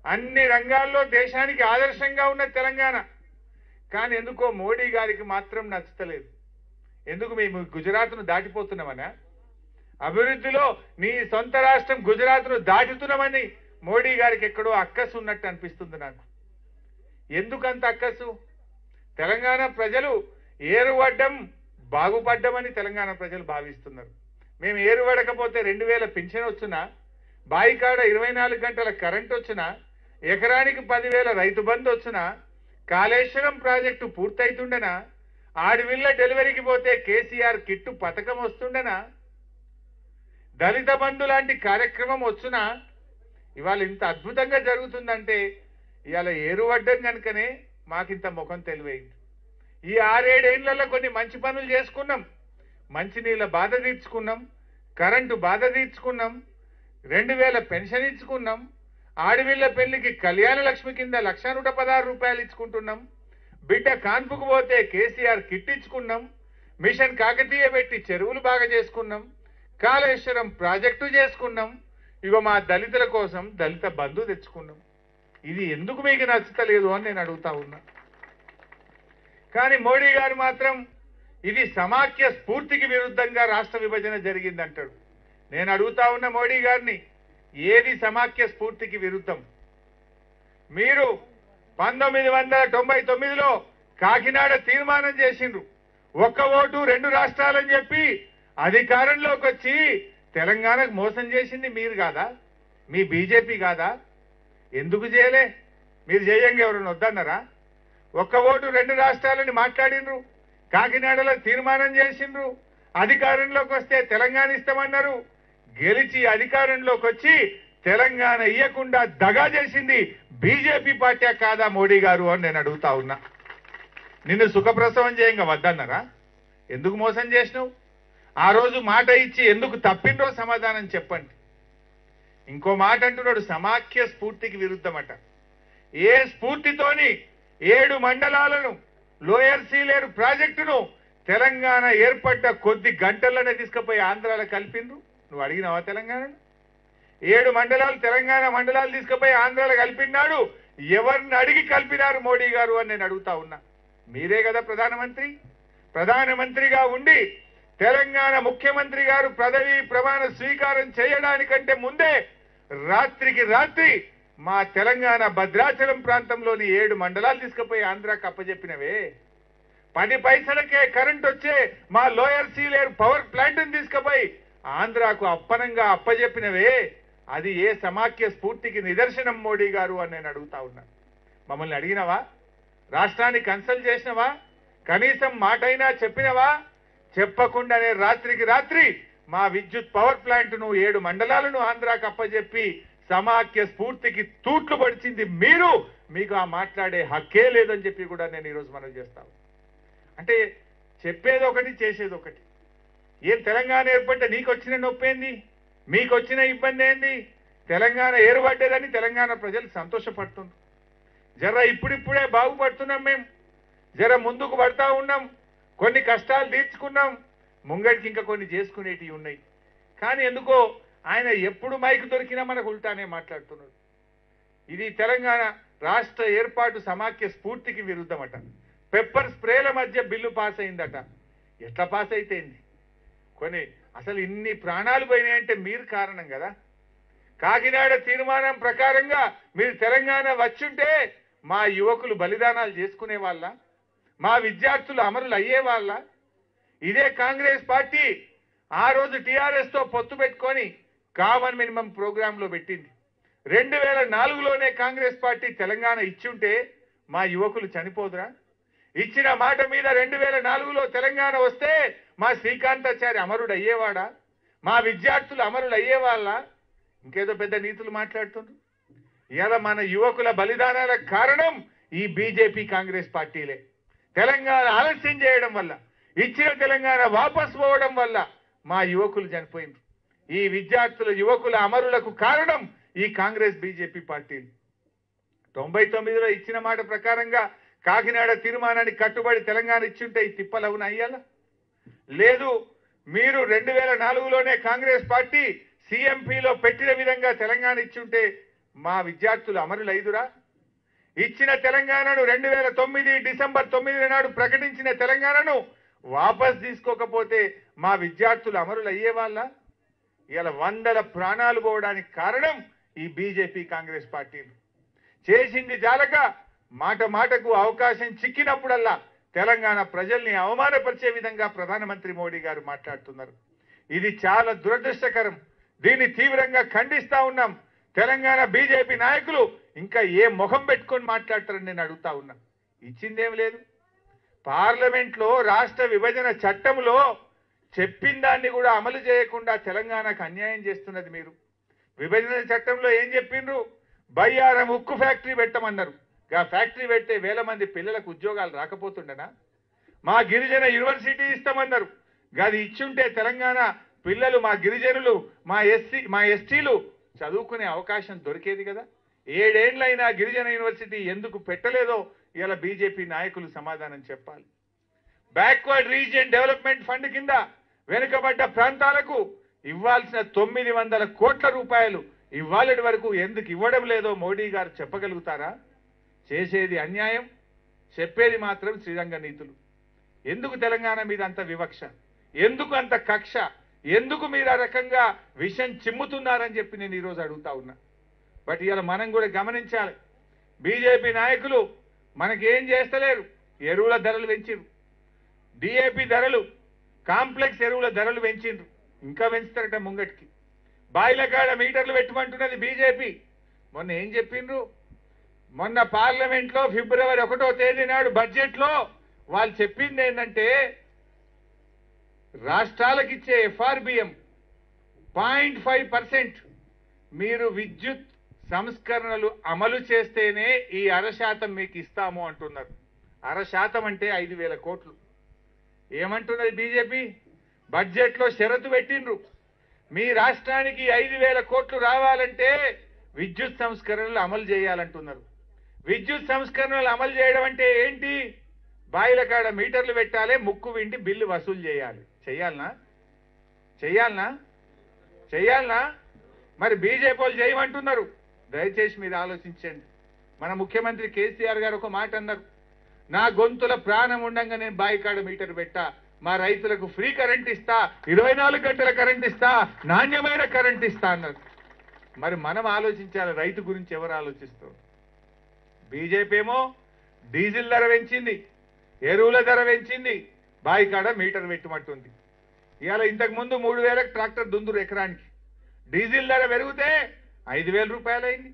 అన్ని రంగాల్లో దేశానికి ఆదర్శంగా ఉన్న తెలంగాణ కానీ ఎందుకో మోడీ గారికి మాత్రం నచ్చతలేదు ఎందుకు మేము గుజరాత్ను దాటిపోతున్నామనా అభివృద్ధిలో నీ సొంత రాష్ట్రం గుజరాత్ను దాటుతున్నామని మోడీ గారికి ఎక్కడో అక్కసు ఉన్నట్టు అనిపిస్తుంది నాకు ఎందుకంత అక్కసు తెలంగాణ ప్రజలు ఏరువడ్డం బాగుపడ్డమని తెలంగాణ ప్రజలు భావిస్తున్నారు మేము ఏరువడకపోతే రెండు వేల పింఛన్ వచ్చినా బాయికాడ ఇరవై నాలుగు గంటల కరెంట్ వచ్చినా ఎకరానికి పదివేల రైతు బంధు వచ్చినా కాళేశ్వరం ప్రాజెక్టు పూర్తయితుండనా ఆడివిల్ల డెలివరీకి పోతే కేసీఆర్ కిట్టు పథకం వస్తుండనా దళిత బంధు లాంటి కార్యక్రమం వచ్చునా ఇవాళ ఇంత అద్భుతంగా జరుగుతుందంటే ఇవాళ ఏరువడ్డం కనుకనే మాకింత ముఖం తెలివైంది ఈ ఆరేడేళ్లలో కొన్ని మంచి పనులు చేసుకున్నాం మంచినీళ్ళ బాధ తీర్చుకున్నాం కరెంటు బాధ తీర్చుకున్నాం రెండు వేల పెన్షన్ ఇచ్చుకున్నాం ఆడవిళ్ళ పెళ్లికి కళ్యాణ లక్ష్మి కింద లక్ష నూట పదహారు రూపాయలు ఇచ్చుకుంటున్నాం బిడ్డ కాన్పుకు పోతే కేసీఆర్ కిట్ ఇచ్చుకున్నాం మిషన్ కాకతీయ పెట్టి చెరువులు బాగా చేసుకున్నాం కాళేశ్వరం ప్రాజెక్టు చేసుకున్నాం ఇగో మా దళితుల కోసం దళిత బంధు తెచ్చుకున్నాం ఇది ఎందుకు మీకు నచ్చుతలేదు అని నేను అడుగుతా ఉన్నా కానీ మోడీ గారు మాత్రం ఇది సమాఖ్య స్ఫూర్తికి విరుద్ధంగా రాష్ట్ర విభజన జరిగిందంటాడు నేను అడుగుతా ఉన్న మోడీ గారిని ఏది సమాఖ్య స్ఫూర్తికి విరుద్ధం మీరు పంతొమ్మిది వందల తొంభై తొమ్మిదిలో కాకినాడ తీర్మానం చేసిండ్రు ఒక్క ఓటు రెండు రాష్ట్రాలని చెప్పి అధికారంలోకి వచ్చి తెలంగాణకు మోసం చేసింది మీరు కాదా మీ బీజేపీ కాదా ఎందుకు చేయలే మీరు చేయంగా ఎవరైనా వద్దన్నారా ఒక్క ఓటు రెండు రాష్ట్రాలని మాట్లాడిండ్రు కాకినాడలో తీర్మానం చేసిండ్రు అధికారంలోకి వస్తే తెలంగాణ ఇస్తామన్నారు గెలిచి అధికారంలోకి వచ్చి తెలంగాణ ఇయ్యకుండా దగా చేసింది బీజేపీ పార్టీ కాదా మోడీ గారు అని నేను అడుగుతా ఉన్నా నిన్ను సుఖప్రసవం చేయంగా వద్దన్నారా ఎందుకు మోసం చేసినావు ఆ రోజు మాట ఇచ్చి ఎందుకు తప్పిండ్రో సమాధానం చెప్పండి ఇంకో మాట అంటున్నాడు సమాఖ్య స్ఫూర్తికి విరుద్ధమట ఏ స్ఫూర్తితోని ఏడు మండలాలను లోయర్ సీలేరు ప్రాజెక్టును తెలంగాణ ఏర్పడ్డ కొద్ది గంటల్లోనే తీసుకుపోయి ఆంధ్రాలో కలిపిండ్రు నువ్వు అడిగినావా తెలంగాణను ఏడు మండలాలు తెలంగాణ మండలాలు తీసుకుపోయి ఆంధ్రాలో కలిపినాడు ఎవరిని అడిగి కలిపినారు మోడీ గారు అని నేను అడుగుతా ఉన్నా మీరే కదా ప్రధానమంత్రి ప్రధానమంత్రిగా ఉండి తెలంగాణ ముఖ్యమంత్రి గారు పదవి ప్రమాణ స్వీకారం చేయడానికంటే ముందే రాత్రికి రాత్రి మా తెలంగాణ భద్రాచలం ప్రాంతంలోని ఏడు మండలాలు తీసుకుపోయి ఆంధ్రాకి అప్పజెప్పినవే పది పైసలకే కరెంట్ వచ్చే మా లోయర్ సీలేరు పవర్ ప్లాంట్ తీసుకుపోయి ఆంధ్రాకు అప్పనంగా అప్పజెప్పినవే అది ఏ సమాఖ్య స్ఫూర్తికి నిదర్శనం మోడీ గారు అని నేను అడుగుతా ఉన్నా మమ్మల్ని అడిగినవా రాష్ట్రాన్ని కన్సల్ట్ చేసినవా కనీసం మాటైనా చెప్పినవా చెప్పకుండానే రాత్రికి రాత్రి మా విద్యుత్ పవర్ ప్లాంట్ను ఏడు మండలాలను ఆంధ్రాకు అప్పజెప్పి సమాఖ్య స్ఫూర్తికి తూట్లు పడిచింది మీరు మీకు ఆ మాట్లాడే హక్కే లేదని చెప్పి కూడా నేను ఈరోజు మనం చేస్తాను అంటే చెప్పేది ఒకటి చేసేది ఒకటి ఏం తెలంగాణ ఏర్పడ్డ నీకు వచ్చిన నొప్పి ఏంది మీకు వచ్చిన ఇబ్బంది ఏంది తెలంగాణ ఏర్పడ్డదని తెలంగాణ ప్రజలు సంతోషపడుతున్నారు జర ఇప్పుడిప్పుడే బాగుపడుతున్నాం మేము జర ముందుకు పడతా ఉన్నాం కొన్ని కష్టాలు తీర్చుకున్నాం ముంగడికి ఇంకా కొన్ని చేసుకునేటివి ఉన్నాయి కానీ ఎందుకో ఆయన ఎప్పుడు మైకు దొరికినా మనకు ఉల్టానే మాట్లాడుతున్నాడు ఇది తెలంగాణ రాష్ట్ర ఏర్పాటు సమాఖ్య స్ఫూర్తికి విరుద్ధమట పెప్పర్ స్ప్రేల మధ్య బిల్లు పాస్ అయిందట ఎట్లా పాస్ అయితేంది కొన్ని అసలు ఇన్ని ప్రాణాలు పోయినాయంటే మీరు కారణం కదా కాకినాడ తీర్మానం ప్రకారంగా మీరు తెలంగాణ వచ్చుంటే మా యువకులు బలిదానాలు చేసుకునే వాళ్ళ మా విద్యార్థులు అమరులు అయ్యే వాళ్ళ ఇదే కాంగ్రెస్ పార్టీ ఆ రోజు టిఆర్ఎస్ తో పొత్తు పెట్టుకొని కామన్ మినిమం ప్రోగ్రామ్ లో పెట్టింది రెండు వేల నాలుగులోనే కాంగ్రెస్ పార్టీ తెలంగాణ ఇచ్చుంటే మా యువకులు చనిపోదురా ఇచ్చిన మాట మీద రెండు వేల నాలుగులో తెలంగాణ వస్తే మా శ్రీకాంతాచారి అమరుడు అయ్యేవాడా మా విద్యార్థులు అమరులు అయ్యేవాళ్ళ ఇంకేదో పెద్ద నీతులు మాట్లాడుతుండ్రు ఇవాళ మన యువకుల బలిదానాలకు కారణం ఈ బీజేపీ కాంగ్రెస్ పార్టీలే తెలంగాణ ఆలస్యం చేయడం వల్ల ఇచ్చిన తెలంగాణ వాపస్ పోవడం వల్ల మా యువకులు చనిపోయింది ఈ విద్యార్థుల యువకుల అమరులకు కారణం ఈ కాంగ్రెస్ బీజేపీ పార్టీలు తొంభై తొమ్మిదిలో ఇచ్చిన మాట ప్రకారంగా కాకినాడ తీర్మానానికి కట్టుబడి తెలంగాణ ఇచ్చుంటే ఈ తిప్పలవున అయ్యాలా లేదు మీరు రెండు వేల నాలుగులోనే కాంగ్రెస్ పార్టీ సిఎంపిలో పెట్టిన విధంగా తెలంగాణ ఇచ్చుంటే మా విద్యార్థులు అమరులైదురా ఇచ్చిన తెలంగాణను రెండు వేల తొమ్మిది డిసెంబర్ తొమ్మిది నాడు ప్రకటించిన తెలంగాణను వాపస్ తీసుకోకపోతే మా విద్యార్థులు అమరులు అయ్యేవాళ్ళ ఇలా వందల ప్రాణాలు పోవడానికి కారణం ఈ బీజేపీ కాంగ్రెస్ పార్టీలు చేసింది జాలక మాట మాటకు అవకాశం చిక్కినప్పుడల్లా తెలంగాణ ప్రజల్ని అవమానపరిచే విధంగా ప్రధానమంత్రి మోడీ గారు మాట్లాడుతున్నారు ఇది చాలా దురదృష్టకరం దీన్ని తీవ్రంగా ఖండిస్తా ఉన్నాం తెలంగాణ బీజేపీ నాయకులు ఇంకా ఏ ముఖం పెట్టుకొని మాట్లాడతారని నేను అడుగుతా ఉన్నా ఇచ్చిందేం లేదు పార్లమెంట్లో రాష్ట్ర విభజన చట్టంలో చెప్పిన దాన్ని కూడా అమలు చేయకుండా తెలంగాణకు అన్యాయం చేస్తున్నది మీరు విభజన చట్టంలో ఏం చెప్పిండ్రు బయ్యారం ఉక్కు ఫ్యాక్టరీ పెట్టమన్నారు ఆ ఫ్యాక్టరీ పెడితే వేల మంది పిల్లలకు ఉద్యోగాలు రాకపోతుండనా మా గిరిజన యూనివర్సిటీ ఇస్తామన్నారు గది ఇచ్చుంటే తెలంగాణ పిల్లలు మా గిరిజనులు మా ఎస్సీ మా ఎస్టీలు చదువుకునే అవకాశం దొరికేది కదా ఏడేండ్లైనా గిరిజన యూనివర్సిటీ ఎందుకు పెట్టలేదో ఇలా బీజేపీ నాయకులు సమాధానం చెప్పాలి బ్యాక్వర్డ్ రీజియన్ డెవలప్మెంట్ ఫండ్ కింద వెనుకబడ్డ ప్రాంతాలకు ఇవ్వాల్సిన తొమ్మిది వందల కోట్ల రూపాయలు ఇవ్వాలటి వరకు ఎందుకు ఇవ్వడం లేదో మోడీ గారు చెప్పగలుగుతారా చేసేది అన్యాయం చెప్పేది మాత్రం శ్రీరంగ నీతులు ఎందుకు తెలంగాణ మీద అంత వివక్ష ఎందుకు అంత కక్ష ఎందుకు మీరు ఆ రకంగా విషం చిమ్ముతున్నారని చెప్పి నేను ఈరోజు అడుగుతా ఉన్నా బట్ ఇవాళ మనం కూడా గమనించాలి బీజేపీ నాయకులు మనకేం చేస్తలేరు ఎరువుల ధరలు పెంచిరు డిఏపి ధరలు కాంప్లెక్స్ ఎరువుల ధరలు పెంచిండ్రు ఇంకా పెంచుతారట ముంగటికి బాయిల కాడ మీటర్లు పెట్టమంటున్నది బీజేపీ మొన్న ఏం చెప్పిండ్రు మొన్న పార్లమెంట్ లో ఫిబ్రవరి ఒకటో తేదీ నాడు బడ్జెట్ లో వాళ్ళు చెప్పింది ఏంటంటే రాష్ట్రాలకు ఇచ్చే ఎఫ్ఆర్బిఎం పాయింట్ ఫైవ్ పర్సెంట్ మీరు విద్యుత్ సంస్కరణలు అమలు చేస్తేనే ఈ అరశాతం మీకు ఇస్తాము అంటున్నారు అరశాతం అంటే ఐదు వేల కోట్లు ఏమంటున్నది బీజేపీ బడ్జెట్లో షరతు పెట్టిండ్రు మీ రాష్ట్రానికి ఐదు వేల కోట్లు రావాలంటే విద్యుత్ సంస్కరణలు అమలు చేయాలంటున్నారు విద్యుత్ సంస్కరణలు అమలు చేయడం అంటే ఏంటి బాయిల కాడ మీటర్లు పెట్టాలి ముక్కు వింటి బిల్లు వసూలు చేయాలి చెయ్యాలనా చెయ్యాలనా చెయ్యాలనా మరి బీజేపీ వాళ్ళు చేయమంటున్నారు దయచేసి మీరు ఆలోచించండి మన ముఖ్యమంత్రి కేసీఆర్ గారు ఒక మాట అన్నారు నా గొంతుల ప్రాణం ఉండంగా నేను బాయి కాడ మీటర్ పెట్టా మా రైతులకు ఫ్రీ కరెంట్ ఇస్తా ఇరవై నాలుగు గంటల కరెంట్ ఇస్తా నాణ్యమైన కరెంట్ ఇస్తా అన్నారు మరి మనం ఆలోచించాలి రైతు గురించి ఎవరు ఆలోచిస్తారు బీజేపీ ఏమో డీజిల్ ధర పెంచింది ఎరువుల ధర పెంచింది బాయి కాడ మీటర్ పెట్టమంటుంది ఇవాళ ఇంతకు ముందు మూడు వేలకు ట్రాక్టర్ దుందురు ఎకరానికి డీజిల్ ధర పెరిగితే ఐదు వేల రూపాయలు అయింది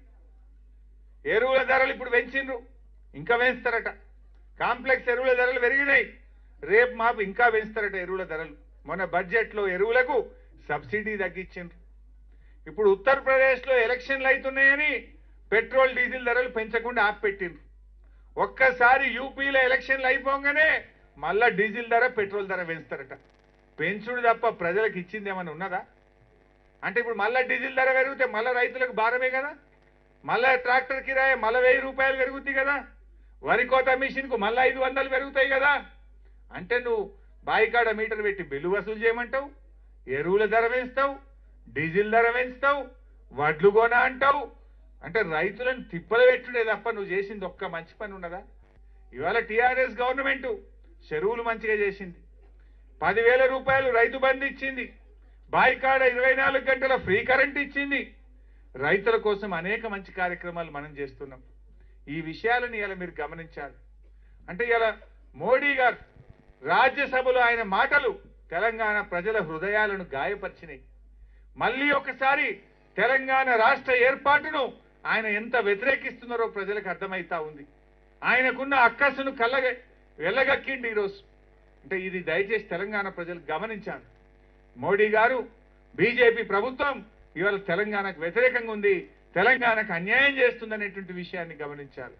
ఎరువుల ధరలు ఇప్పుడు పెంచిండ్రు ఇంకా పెంచుతారట కాంప్లెక్స్ ఎరువుల ధరలు పెరిగినాయి రేపు మాపు ఇంకా పెంచుతారట ఎరువుల ధరలు మొన్న బడ్జెట్లో ఎరువులకు సబ్సిడీ తగ్గించిండ్రు ఇప్పుడు ఉత్తరప్రదేశ్లో ఎలక్షన్లు అవుతున్నాయని పెట్రోల్ డీజిల్ ధరలు పెంచకుండా ఆపిపెట్టిండ్రు ఒక్కసారి యూపీలో ఎలక్షన్లు అయిపోగానే మళ్ళా డీజిల్ ధర పెట్రోల్ ధర పెంచుతారట పెంచుడు తప్ప ప్రజలకు ఇచ్చింది ఏమైనా ఉన్నదా అంటే ఇప్పుడు మళ్ళా డీజిల్ ధర పెరిగితే మళ్ళా రైతులకు భారమే కదా మళ్ళా ట్రాక్టర్ కిరాయి మళ్ళా వెయ్యి రూపాయలు పెరుగుతాయి కదా వరి కోత మిషన్కు మళ్ళా ఐదు వందలు పెరుగుతాయి కదా అంటే నువ్వు బాయికాడ మీటర్ పెట్టి బిల్లు వసూలు చేయమంటావు ఎరువుల ధర పెంచుతావు డీజిల్ ధర పెంచుతావు వడ్లు కొన అంటావు అంటే రైతులను తిప్పలు పెట్టుడే తప్ప నువ్వు చేసింది ఒక్క మంచి పని ఉన్నదా ఇవాళ టీఆర్ఎస్ గవర్నమెంట్ చెరువులు మంచిగా చేసింది పదివేల రూపాయలు రైతు బంధు ఇచ్చింది బాయికాడ ఇరవై నాలుగు గంటల ఫ్రీ కరెంట్ ఇచ్చింది రైతుల కోసం అనేక మంచి కార్యక్రమాలు మనం చేస్తున్నాం ఈ విషయాలను ఇలా మీరు గమనించాలి అంటే ఇలా మోడీ గారు రాజ్యసభలో ఆయన మాటలు తెలంగాణ ప్రజల హృదయాలను గాయపరిచినాయి మళ్ళీ ఒకసారి తెలంగాణ రాష్ట్ర ఏర్పాటును ఆయన ఎంత వ్యతిరేకిస్తున్నారో ప్రజలకు అర్థమైతా ఉంది ఆయనకున్న అక్కసును కళ్ళగ వెళ్ళగక్కిండి ఈరోజు అంటే ఇది దయచేసి తెలంగాణ ప్రజలు గమనించాలి మోడీ గారు బీజేపీ ప్రభుత్వం ఇవాళ తెలంగాణకు వ్యతిరేకంగా ఉంది తెలంగాణకు అన్యాయం చేస్తుందనేటువంటి విషయాన్ని గమనించాలి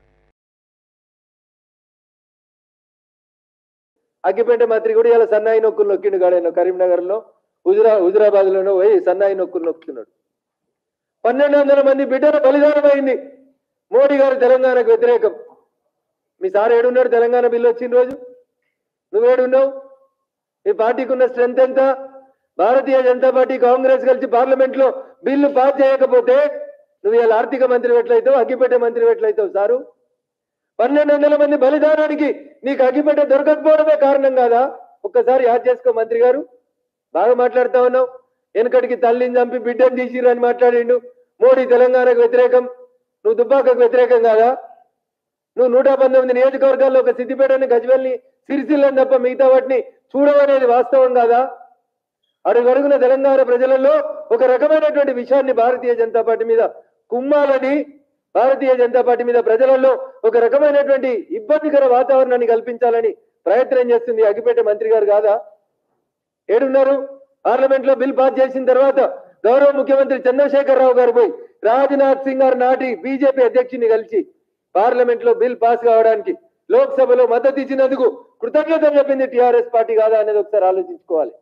అగ్గిపేట మంత్రి కూడా ఇలా సన్నాయి నొక్కులు నొక్కిండు గాడైన కరీంనగర్ లో హుజురా హుజురాబాద్ లోనో పోయి సన్నాయి నొక్కులు నొక్కుతున్నాడు పన్నెండు వందల మంది బిడ్డల బలిదానం అయింది మోడీ గారు తెలంగాణకు వ్యతిరేకం మీ సార్ ఏడున్నాడు తెలంగాణ బిల్లు వచ్చిన రోజు నువ్వేడున్నావు మీ పార్టీకి ఉన్న స్ట్రెంత్ ఎంత భారతీయ జనతా పార్టీ కాంగ్రెస్ కలిసి పార్లమెంట్ లో బిల్లు పాస్ చేయకపోతే నువ్వు ఇలా ఆర్థిక మంత్రి ఎట్లయితావు అగ్గిపెట్టే మంత్రి ఎట్లయితావు సారు పన్నెండు వందల మంది బలిదానానికి నీకు అగ్గిపెట్టే దొరకకపోవడమే కారణం కాదా ఒక్కసారి యాద్ చేసుకో మంత్రి గారు బాగా మాట్లాడుతా ఉన్నావు వెనకటికి తల్లిని చంపి బిడ్డను తీసిరు అని మాట్లాడిండు మోడీ తెలంగాణకు వ్యతిరేకం నువ్వు దుబ్బాకకు వ్యతిరేకం కాదా నువ్వు నూట పంతొమ్మిది నియోజకవర్గాల్లో ఒక సిద్దిపేటని గజ్వెల్ని సిరిసిల్లని తప్ప మిగతా వాటిని చూడమనేది వాస్తవం కాదా అడుగడుగున తెలంగాణ ప్రజలలో ఒక రకమైనటువంటి విషయాన్ని భారతీయ జనతా పార్టీ మీద కుమ్మాలని భారతీయ జనతా పార్టీ మీద ప్రజలలో ఒక రకమైనటువంటి ఇబ్బందికర వాతావరణాన్ని కల్పించాలని ప్రయత్నం చేస్తుంది అగిపేట మంత్రి గారు కాదా ఏడున్నారు పార్లమెంట్ లో బిల్ పాస్ చేసిన తర్వాత గౌరవ ముఖ్యమంత్రి చంద్రశేఖరరావు గారు పోయి రాజ్నాథ్ సింగ్ గారు నాటి బీజేపీ అధ్యక్షుని కలిసి పార్లమెంట్ లో బిల్ పాస్ కావడానికి లోక్సభలో మద్దతు ఇచ్చినందుకు కృతజ్ఞతలు చెప్పింది టిఆర్ఎస్ పార్టీ కాదా అనేది ఒకసారి ఆలోచించుకోవాలి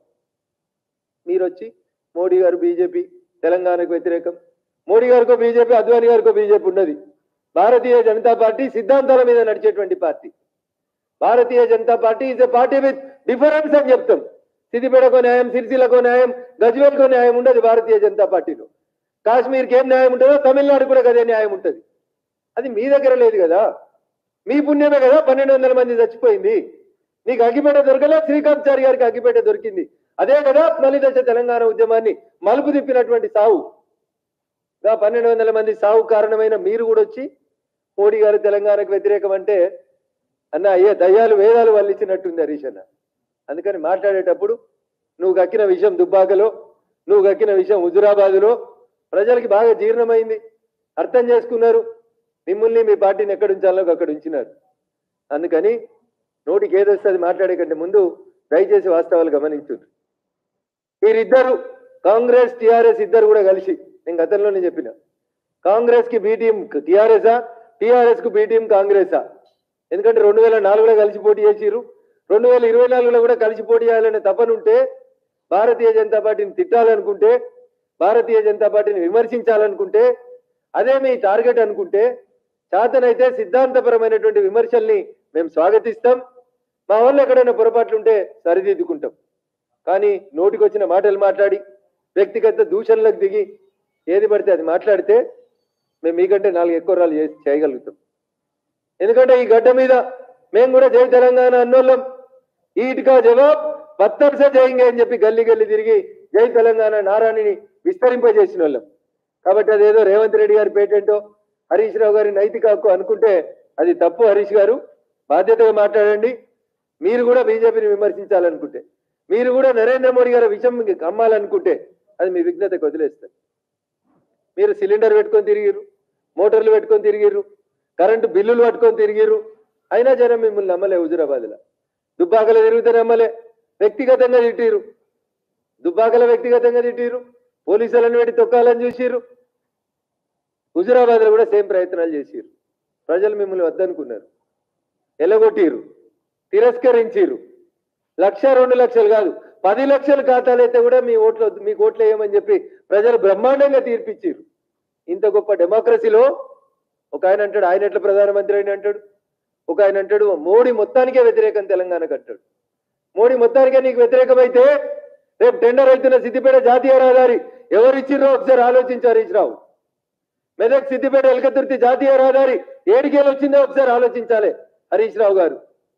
మీరు వచ్చి మోడీ గారు బీజేపీ తెలంగాణకు వ్యతిరేకం మోడీ గారికో బీజేపీ అద్వానీ గారికో బీజేపీ ఉన్నది భారతీయ జనతా పార్టీ సిద్ధాంతాల మీద నడిచేటువంటి party Bharatiya Janata Party is a party with difference అని చెప్తాం సిద్దిపేటకో న్యాయం సిరిసిల్లకో న్యాయం గజ్వేల్కో న్యాయం ఉండదు భారతీయ జనతా పార్టీలో కాశ్మీర్కి ఏం న్యాయం ఉంటుందో తమిళనాడు కూడా అదే న్యాయం ఉంటుంది అది మీ దగ్గర లేదు కదా మీ పుణ్యమే కదా పన్నెండు వందల మంది చచ్చిపోయింది నీకు అగ్గిపేట దొరకలే శ్రీకాంత్ చారి గారికి అగ్గిపేట దొరికింది అదే కదా మలిదశ తెలంగాణ ఉద్యమాన్ని మలుపు తిప్పినటువంటి సావు గా పన్నెండు వందల మంది సావు కారణమైన మీరు కూడా వచ్చి మోడీ గారు తెలంగాణకు వ్యతిరేకం అంటే అన్న అయ్యే దయ్యాలు వేదాలు వల్లించినట్టుంది హరీష్ అన్న అందుకని మాట్లాడేటప్పుడు నువ్వు గక్కిన విషయం దుబ్బాకలో నువ్వు గక్కిన విషయం హుజురాబాదులో ప్రజలకి బాగా జీర్ణమైంది అర్థం చేసుకున్నారు మిమ్మల్ని మీ పార్టీని ఎక్కడ ఉంచాలో అక్కడ ఉంచినారు అందుకని నోటికి ఏదొస్తుంది మాట్లాడే కంటే ముందు దయచేసి వాస్తవాలు గమనించుండ్రు మీరిద్దరు కాంగ్రెస్ టిఆర్ఎస్ ఇద్దరు కూడా కలిసి నేను గతంలోనే చెప్పిన కాంగ్రెస్ కి బి టీం టిఆర్ఎస్ఆ టిఆర్ఎస్ కు బి టీం కాంగ్రెసా ఎందుకంటే రెండు వేల నాలుగులో కలిసి పోటీ చేసిరు రెండు వేల ఇరవై నాలుగులో కూడా కలిసి పోటీ చేయాలనే తపనుంటే భారతీయ జనతా పార్టీని తిట్టాలనుకుంటే భారతీయ జనతా పార్టీని విమర్శించాలనుకుంటే అదే మీ టార్గెట్ అనుకుంటే చేతనైతే సిద్ధాంతపరమైనటువంటి విమర్శల్ని మేము స్వాగతిస్తాం మా వాళ్ళు ఎక్కడైనా పొరపాట్లు ఉంటే సరిదిద్దుకుంటాం కానీ నోటికొచ్చిన మాటలు మాట్లాడి వ్యక్తిగత దూషణలకు దిగి ఏది పడితే అది మాట్లాడితే మేము మీకంటే నాలుగు ఎక్కువ రాళ్ళు చేసి చేయగలుగుతాం ఎందుకంటే ఈ గడ్డ మీద మేము కూడా జై తెలంగాణ అన్నోళ్ళం ఈటికా జవాబ్ పత్తర్సే జయంగా అని చెప్పి గల్లీ గల్లీ తిరిగి జై తెలంగాణ నారాయణని విస్తరింపజేసిన వాళ్ళం కాబట్టి అదేదో రేవంత్ రెడ్డి గారి పేటెంటో హరీష్ రావు గారి నైతిక హక్కు అనుకుంటే అది తప్పు హరీష్ గారు బాధ్యతగా మాట్లాడండి మీరు కూడా బీజేపీని విమర్శించాలనుకుంటే మీరు కూడా నరేంద్ర మోడీ గారి విషయం మీకు కమ్మాలనుకుంటే అది మీ విఘ్నతకు వదిలేస్తారు మీరు సిలిండర్ పెట్టుకొని తిరిగిర్రు మోటార్లు పెట్టుకొని తిరిగిర్రు కరెంటు బిల్లులు పట్టుకొని తిరిగిర్రు అయినా జనం మిమ్మల్ని నమ్మలే హుజురాబాద్లో దుబ్బాకలో తిరిగితే నమ్మలే వ్యక్తిగతంగా తిట్టిరు దుబ్బాకల వ్యక్తిగతంగా తిట్టిరు పోలీసులను పెట్టి తొక్కాలని చూసిర్రు హుజురాబాద్లో కూడా సేమ్ ప్రయత్నాలు చేసిర్రు ప్రజలు మిమ్మల్ని వద్దనుకున్నారు ఎలగొట్టిరు తిరస్కరించిరు లక్ష రెండు లక్షలు కాదు పది లక్షల ఖాతాలు అయితే కూడా మీ ఓట్లు వద్దు, మీకు ఓట్లు వేయమని చెప్పి ప్రజలు బ్రహ్మాండంగా తీర్పిచ్చిర్రు ఇంత గొప్ప డెమోక్రసీలో ఒక ఆయన అంటాడు ఆయన ఎట్లా ప్రధానమంత్రి అయిన అంటాడు ఒక ఆయన అంటాడు మోడీ మొత్తానికే వ్యతిరేకం తెలంగాణకు అంటాడు మోడీ మొత్తానికే నీకు వ్యతిరేకమైతే రేపు టెండర్ అవుతున్న సిద్దిపేట జాతీయ రహదారి ఎవరు ఇచ్చిర్రో ఒకసారి ఆలోచించారు హరీష్ రావు మెదక్ సిద్దిపేట ఎలకతుర్తి జాతీయ రహదారి ఏడికేలు వచ్చిందో ఒకసారి ఆలోచించాలి హరీష్ రావు గారు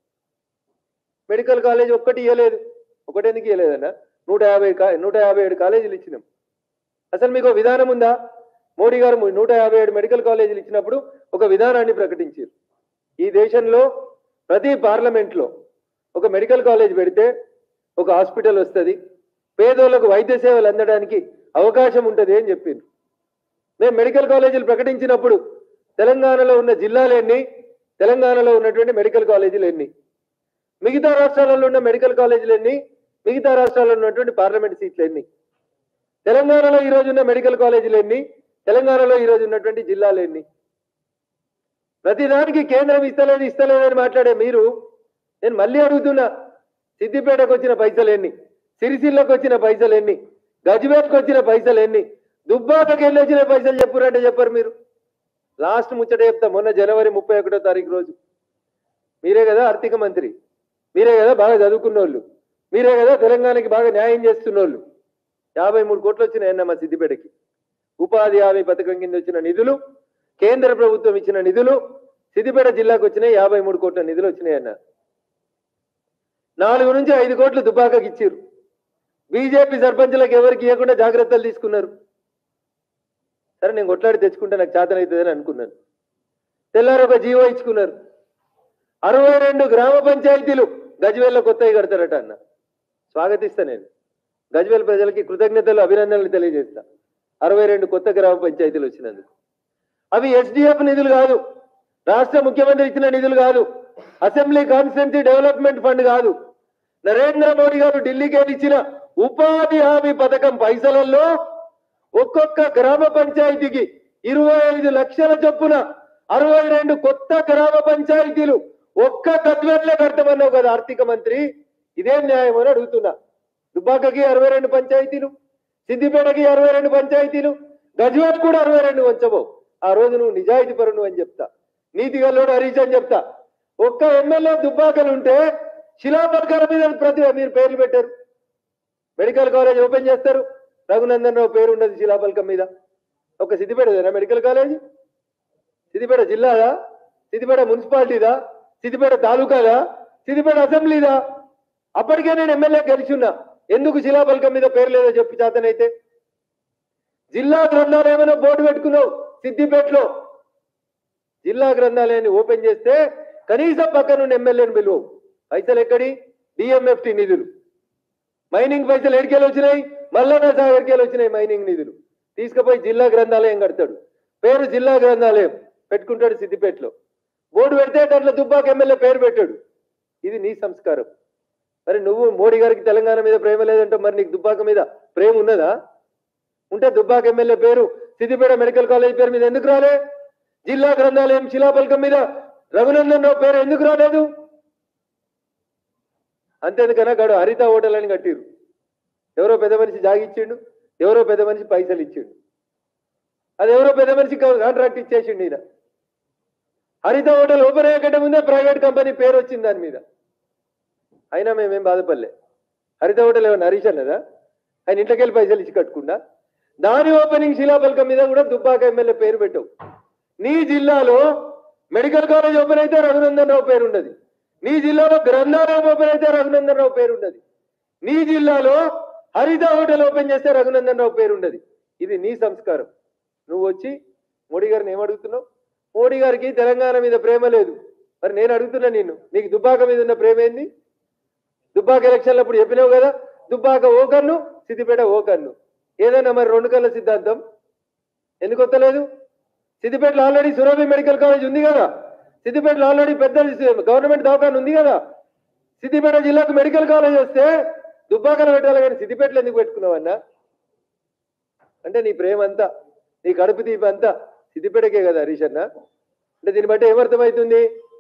మెడికల్ కాలేజ్ ఒక్కటి ఇవ్వలేదు ఒకటెందుకు ఇవ్వలేదన్న నూట యాభై కా- నూట యాభై ఏడు కాలేజీలు ఇచ్చినాం అసలు మీకు ఒక విధానం ఉందా మోడీ గారు ము- నూట యాభై ఏడు మెడికల్ కాలేజీలు ఇచ్చినప్పుడు ఒక విధానాన్ని ప్రకటించారు ఈ దేశంలో ప్రతి పార్లమెంట్లో ఒక మెడికల్ కాలేజ్ పెడితే ఒక హాస్పిటల్ వస్తుంది పేదోళ్లకు వైద్య సేవలు అందడానికి అవకాశం ఉంటుంది అని చెప్పిండ్రు మేము మెడికల్ కాలేజీలు ప్రకటించినప్పుడు తెలంగాణలో ఉన్న జిల్లాలు ఎన్ని తెలంగాణలో ఉన్నటువంటి మెడికల్ కాలేజీలు ఎన్ని మిగతా రాష్ట్రాలలో ఉన్న మెడికల్ కాలేజీలు ఎన్ని మిగతా రాష్ట్రాల్లో ఉన్నటువంటి పార్లమెంట్ సీట్లు ఎన్ని తెలంగాణలో ఈ రోజు ఉన్న మెడికల్ కాలేజీలు ఎన్ని తెలంగాణలో ఈ రోజు ఉన్నటువంటి జిల్లాలు ఎన్ని ప్రతిదానికి కేంద్రం ఇస్తలేదు ఇస్తలేదని మాట్లాడే మీరు నేను మళ్ళీ అడుగుతున్నా సిద్దిపేటకు వచ్చిన పైసలు ఎన్ని సిరిసిల్లకు వచ్చిన పైసలు ఎన్ని గజ్వేల్కి వచ్చిన పైసలు ఎన్ని దుబ్బాకకి వెళ్ళి వచ్చిన పైసలు చెప్పురంటే చెప్పరు మీరు లాస్ట్ ముచ్చట చెప్తా మొన్న జనవరి ముప్పై ఒకటో తారీఖు రోజు మీరే కదా ఆర్థిక మంత్రి మీరే కదా బాగా చదువుకున్న వాళ్ళు మీరే కదా తెలంగాణకి బాగా న్యాయం చేస్తున్న వాళ్ళు యాభై మూడు కోట్లు వచ్చినాయన్న మా సిద్దిపేటకి ఉపాధి హామీ పథకం కింద వచ్చిన నిధులు కేంద్ర ప్రభుత్వం ఇచ్చిన నిధులు సిద్దిపేట జిల్లాకు వచ్చినాయి యాభై మూడు కోట్ల నిధులు వచ్చినాయి అన్నారు నాలుగు నుంచి ఐదు కోట్లు దుబాకకి ఇచ్చారు బీజేపీ సర్పంచులకు ఎవరికి ఇవ్వకుండా జాగ్రత్తలు తీసుకున్నారు సరే నేను కొట్లాడి తెచ్చుకుంటే నాకు చేతన అవుతుందని అనుకున్నాను తెల్లారు ఒక జీవో ఇచ్చుకున్నారు అరవై రెండు గ్రామ పంచాయతీలు గజ్వేల్లో కొత్తవి కడతారట అన్న స్వాగతిస్తా నేను గజ్వేల్ ప్రజలకి కృతజ్ఞతలు అభినందనలు తెలియజేస్తా అరవై రెండు కొత్త గ్రామ పంచాయతీలు వచ్చినందుకు అవి ఎస్డిఎఫ్ నిధులు కాదు రాష్ట్ర ముఖ్యమంత్రి ఇచ్చిన నిధులు కాదు అసెంబ్లీ కాన్స్టిట్యున్సీ డెవలప్మెంట్ ఫండ్ కాదు నరేంద్ర మోడీ గారు ఢిల్లీకి వెళ్ళి ఇచ్చిన ఉపాధి హామీ పథకం పైసలలో ఒక్కొక్క గ్రామ పంచాయతీకి ఇరవై ఐదు లక్షల చొప్పున అరవై రెండు కొత్త గ్రామ పంచాయతీలు ఒక్క గద్వేట్లే కడతామన్నావు కదా ఆర్థిక మంత్రి ఇదేం న్యాయం అని అడుగుతున్నా దుబ్బాకకి అరవై రెండు పంచాయతీలు సిద్దిపేటకి అరవై రెండు పంచాయతీలు గజ్వేల్ కూడా అరవై రెండు వంచబో ఆ రోజు నువ్వు నిజాయితీ పరును అని చెప్తా నీతి గల్లోడు హరీష్ అని చెప్తా ఒక్క ఎమ్మెల్యే దుబ్బాకలు ఉంటే శిలాపలకాల మీద ప్రతి మీరు పేర్లు పెట్టారు మెడికల్ కాలేజ్ ఓపెన్ చేస్తారు రఘునందన్ రావు పేరు ఉండదు శిలాపలకం మీద ఒక సిద్దిపేటదేనా మెడికల్ కాలేజ్ సిద్దిపేట జిల్లాదా సిద్దిపేట మున్సిపాలిటీదా సిద్దిపేట తాలూకాదా సిద్దిపేట అసెంబ్లీదా అప్పటికే నేను ఎమ్మెల్యే గెలిచున్నా ఎందుకు శిలాపలకం మీద పేరు లేదో చెప్పి చేతనైతే జిల్లా గ్రంథాలయమైనా బోర్డు పెట్టుకున్నావు సిద్దిపేటలో జిల్లా గ్రంథాలయాన్ని ఓపెన్ చేస్తే కనీసం పక్కనున్న ఎమ్మెల్యేని పిలువు పైసలు ఎక్కడి డిఎంఎఫ్టి నిధులు మైనింగ్ పైసలు ఎడికెళ్ళి వచ్చినాయి మల్లన్న సాగర్కెళ్ళి వచ్చినాయి మైనింగ్ నిధులు తీసుకుపోయి జిల్లా గ్రంథాలయం కడతాడు పేరు జిల్లా గ్రంథాలయం పెట్టుకుంటాడు సిద్దిపేటలో బోర్డు పెడితే అట్లా దుబ్బాక ఎమ్మెల్యే పేరు పెట్టాడు ఇది నీ సంస్కారం మరి నువ్వు మోడీ గారికి తెలంగాణ మీద ప్రేమ లేదంటే మరి నీకు దుబ్బాక మీద ప్రేమ ఉన్నదా ఉంటే దుబ్బాక ఎమ్మెల్యే పేరు సిద్దిపేట మెడికల్ కాలేజ్ పేరు మీద ఎందుకు రాలే జిల్లా గ్రంథాలయం శిలాపలకం మీద రఘునందన్ రావు పేరు ఎందుకు రాలేదు అంతేందుకన్నా గాడు హరిత హోటల్ అని కట్టిరు ఎవరో పెద్ద మనిషి జాగిచ్చిండు ఎవరో పెద్ద మనిషి పైసలు ఇచ్చిండు అది ఎవరో పెద్ద మనిషి కాంట్రాక్ట్ ఇచ్చేసిండు ఈయన హరిత హోటల్ ఓపెన్ అయ్యేకంటే ముందే ప్రైవేట్ కంపెనీ పేరు వచ్చింది దాని మీద అయినా మేమేం బాధపడలే హరిత హోటల్ ఏమన్నా హరీష్ అన్నదా ఆయన ఇంట్లోకి వెళ్ళి పైసలు ఇచ్చి కట్టుకుండా దాని ఓపెనింగ్ శిలాపలకం మీద కూడా దుబ్బాక ఎమ్మెల్యే పేరు పెట్టవు నీ జిల్లాలో మెడికల్ కాలేజ్ ఓపెన్ అయితే రఘునందన్ రావు పేరు ఉన్నది నీ జిల్లాలో గ్రంథాలయం ఓపెన్ అయితే రఘునందన్ రావు పేరు ఉన్నది నీ జిల్లాలో హరిత హోటల్ ఓపెన్ చేస్తే రఘునందన్ రావు పేరు ఉన్నది ఇది నీ సంస్కారం నువ్వు వచ్చి మోడీ గారిని ఏమడుగుతున్నావు మోడీ గారికి తెలంగాణ మీద ప్రేమ లేదు మరి నేను అడుగుతున్నా నిన్ను నీకు దుబ్బాక మీద ఉన్న ప్రేమ ఏంది దుబ్బాక ఎలక్షన్లు అప్పుడు చెప్పినావు కదా దుబ్బాక ఓ కన్ను సిద్దిపేట ఓ కన్ను ఏదైనా మరి రెండు కళ్ళ సిద్ధాంతం ఎందుకు వస్తలేదు సిద్దిపేటలో ఆల్రెడీ సురభి మెడికల్ కాలేజ్ ఉంది కదా సిద్దిపేటలో ఆల్రెడీ పెద్ద గవర్నమెంట్ దవాఖాన ఉంది కదా సిద్దిపేట జిల్లాకు మెడికల్ కాలేజ్ వస్తే దుబ్బాకలో పెట్టాలి కానీ సిద్దిపేటలో ఎందుకు పెట్టుకున్నావన్నా అంటే నీ ప్రేమ అంతా నీ కడుపు తీపి అంతా సిద్దిపేటకే కదా హరీష్ అన్న అంటే దీన్ని బట్టి ఏమర్థమవుతుంది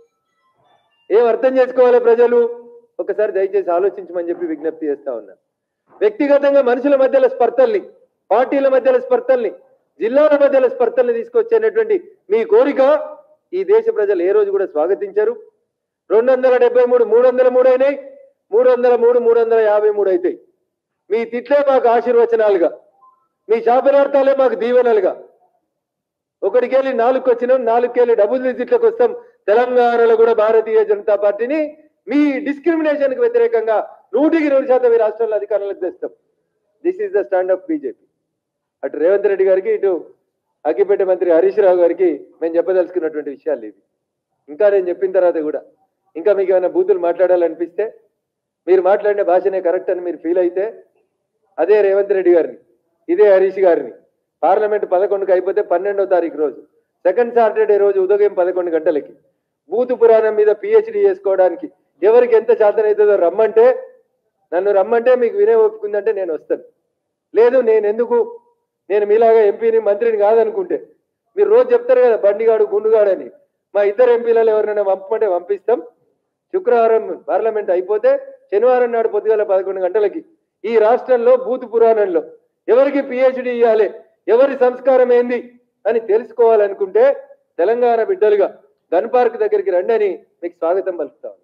ఏం అర్థం చేసుకోవాలి ప్రజలు ఒకసారి దయచేసి ఆలోచించమని చెప్పి విజ్ఞప్తి చేస్తా ఉన్నా వ్యక్తిగతంగా మనుషుల మధ్యలో స్పర్ధల్ని పార్టీల మధ్యలో స్పర్ధల్ని జిల్లాల మధ్యలో స్పర్ధల్ని తీసుకొచ్చేటటువంటి మీ కోరిక ఈ దేశ ప్రజలు ఏ రోజు కూడా స్వాగతించారు రెండు వందల డెబ్బై మూడు మూడు వందల మూడు అయినాయి మూడు వందల మూడు మూడు వందల యాభై మూడు అవుతాయి మీ తిట్లే మాకు ఆశీర్వచనాలుగా మీ శాపనార్థాలే మాకు దీవెనలుగా ఒకటికెళ్ళి నాలుగుకి వచ్చినాం నాలుగుకెళ్ళి డబుల్ డిజిట్లకు వస్తాం తెలంగాణలో కూడా భారతీయ జనతా పార్టీని మీ డిస్క్రిమినేషన్ కి వ్యతిరేకంగా నూటికి నూరు శాతం ఈ రాష్ట్రంలో అధికారంలోకి తెస్తాం this is the stand of BJP అటు రేవంత్ రెడ్డి గారికి ఇటు అగ్గిపేట మంత్రి హరీష్ రావు గారికి మేము చెప్పదలుచుకున్నటువంటి విషయాలు ఇవి ఇంకా నేను చెప్పిన తర్వాత కూడా ఇంకా మీకు ఏమైనా బూతులు మాట్లాడాలనిపిస్తే మీరు మాట్లాడిన భాషనే కరెక్ట్ అని మీరు ఫీల్ అయితే అదే రేవంత్ రెడ్డి గారిని ఇదే హరీష్ గారిని పార్లమెంట్ పదకొండుకి అయిపోతే పన్నెండో తారీఖు రోజు సెకండ్ సాటర్డే రోజు ఉదయం పదకొండు గంటలకి బూతు పురాణం మీద పిహెచ్డి చేసుకోవడానికి ఎవరికి ఎంత శాతం అవుతుందో రమ్మంటే నన్ను రమ్మంటే మీకు వినే ఒప్పుకుందంటే నేను వస్తాను లేదు నేను ఎందుకు నేను మీలాగా ఎంపీని మంత్రిని కాదనుకుంటే మీరు రోజు చెప్తారు కదా బండిగాడు గుండుగాడు అని మా ఇద్దరు ఎంపీలలో ఎవరినైనా పంపమంటే పంపిస్తాం శుక్రవారం పార్లమెంట్ అయిపోతే శనివారం నాడు పొద్దుగల పదకొండు గంటలకి ఈ రాష్ట్రంలో బూత్ పురాణంలో ఎవరికి పిహెచ్డి ఇవ్వాలి ఎవరి సంస్కారం ఏంది అని తెలుసుకోవాలనుకుంటే తెలంగాణ బిడ్డలుగా గన్ పార్క్ దగ్గరికి రండి అని మీకు స్వాగతం పలుకుతాం